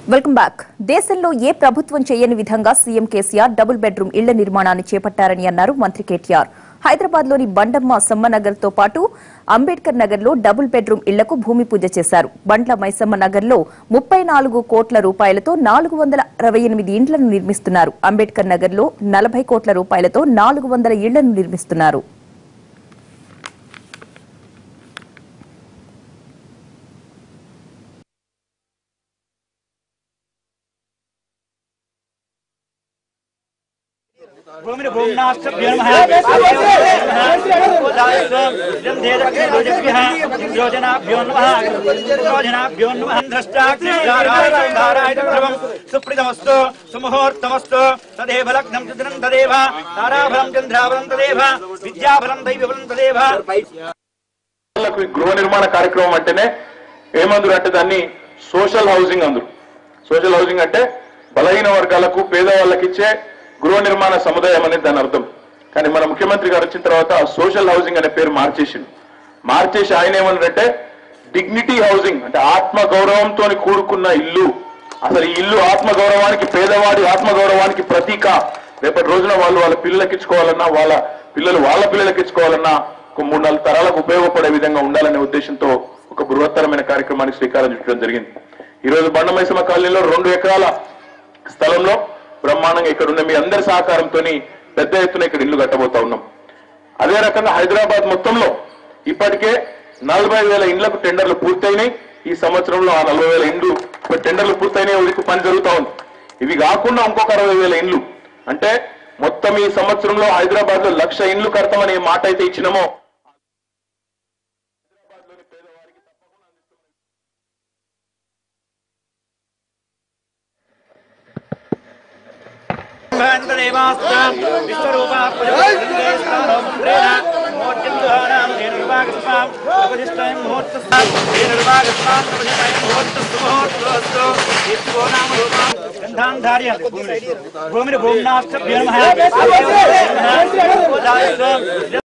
welcome back దేశంలో ఏ ప్రభుత్వం చేయని విధంగా సీఎం కేసీఆర్ డబుల్ బెడ్రూమ్ ఇళ్ల నిర్మాణాన్ని చేపట్టారని అన్నారు మంత్రి కేటీఆర్ హైదరాబాద్ లోని బండమ్మ సమ్మ నగర్ తో పాటు అంబేద్కర్ నగర్ లో డబుల్ బెడ్రూమ్ ఇళ్లకు భూమి పూజ చేశారు బండ్ల మైసమ్మ నగర్ లో ముప్పై నాలుగు కోట్ల రూపాయలతో నాలుగు వందల అరవై ఎనిమిది ఇండ్లను నిర్మిస్తున్నారు అంబేద్కర్ నగర్ లో నలభై కోట్ల రూపాయలతో నాలుగు వందల ఇళ్లను నిర్మిస్తున్నారు భూమిని భూమ్నాష్టభ్యో నమః యోజనాభ్యో నమః యోజనాభ్యో నమః ధ్రష్టాక్షరారాయణం సుప్రీతమస్తు సుముహూర్తమస్తు తదేవ లగ్నం చంద్రం తదేవ తారాఫలం చంద్రాఫలం తదేవ విద్యాఫలం దైవఫలం తదేవ వాళ్ళకు ఈ గృహ నిర్మాణ కార్యక్రమం అంటేనే ఏమందరు అంటే దాన్ని సోషల్ హౌసింగ్ అందరు సోషల్ హౌసింగ్ అంటే బలహీన వర్గాలకు పేదవాళ్ళకి ఇచ్చే గృహ నిర్మాణ సముదాయం అనేది దాని అర్థం కానీ మన ముఖ్యమంత్రి గారు వచ్చిన తర్వాత సోషల్ హౌసింగ్ అనే పేరు మార్చేసిండు మార్చేసి ఆయన ఏమన్నారంటే డిగ్నిటీ హౌసింగ్ అంటే ఆత్మ గౌరవంతో కూడుకున్న ఇల్లు అసలు ఈ ఇల్లు ఆత్మ గౌరవానికి పేదవాడి ఆత్మ గౌరవానికి ప్రతీక రేపటి రోజున వాళ్ళు వాళ్ళ పిల్లలకి ఇచ్చుకోవాలన్నా వాళ్ళ పిల్లలు వాళ్ళ పిల్లలకి ఇచ్చుకోవాలన్నా ఒక మూడు నాలుగు తరాలకు ఉపయోగపడే విధంగా ఉండాలనే ఉద్దేశంతో ఒక బృహత్తరమైన కార్యక్రమానికి శ్రీకారం చుట్టడం జరిగింది ఈ రోజు బండమైసమ్మ కాలనీలో రెండు ఎకరాల స్థలంలో బ్రహ్మాండంగా ఇక్కడ ఉన్న మీ అందరి సహకారంతో పెద్ద ఎత్తున ఇక్కడ ఇల్లు కట్టబోతా ఉన్నాం అదే రకంగా హైదరాబాద్ మొత్తంలో ఇప్పటికే నలభై వేల ఇండ్లకు టెండర్లు పూర్తయినాయి ఈ సంవత్సరంలో ఆ నలభై వేల ఇండ్లు ఇప్పుడు టెండర్లు పూర్తయినాయి ఉరికి పని జరుగుతా ఉంది ఇవి కాకుండా ఇంకొక అరవై వేల ఇండ్లు అంటే మొత్తం ఈ సంవత్సరంలో హైదరాబాద్ లో లక్ష ఇండ్లు కడతామని ఏ మాట అయితే ఇచ్చినామో దేవాస్త్రం విశ్వరూపా మోర్జందుహానాం ధేనుర్వాగస్వాం ఉపదిష్టయం ముహూర్తస్వాం ధేనుర్వాగస్వాం ఉపదిష్టయం ముహూర్తస్సు ముహూర్తోస్తు ఇత్వో నామ రూపాం గంధాన్ ధార్య భూమిని భూమ్నాష్టభ్యో నమః